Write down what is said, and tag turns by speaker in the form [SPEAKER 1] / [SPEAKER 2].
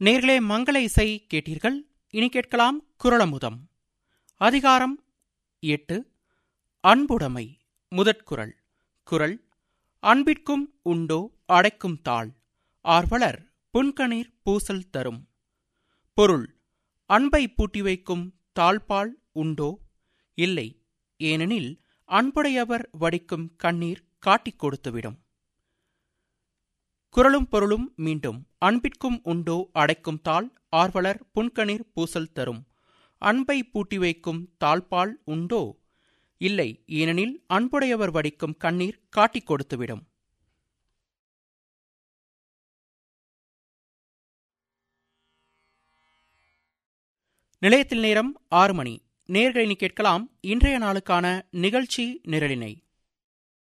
[SPEAKER 1] நேர்களே மங்கள இசை கேட்டீர்கள் இனி கேட்கலாம் குரலமுதம் அதிகாரம் எட்டு அன்புடைமை முதற்குரல் குரல் அன்பிற்கும் உண்டோ அடைக்கும் தாள் ஆர்வலர் புன்கணீர் பூசல் தரும் பொருள் அன்பை பூட்டி வைக்கும் தாழ்பால் உண்டோ இல்லை ஏனெனில் அன்புடையவர் வடிக்கும் கண்ணீர் காட்டிக் கொடுத்துவிடும் குரலும் பொருளும் மீண்டும் அன்பிற்கும் உண்டோ அடைக்கும் தாள் ஆர்வலர் புன்கணீர் பூசல் தரும் அன்பை பூட்டி வைக்கும் தாழ்பால் உண்டோ இல்லை ஏனெனில் அன்புடையவர் வடிக்கும் கண்ணீர் காட்டிக் கொடுத்துவிடும் நிலையத்தில் நேரம் ஆறு மணி நேர்களினி கேட்கலாம் இன்றைய நாளுக்கான நிகழ்ச்சி நிரலினை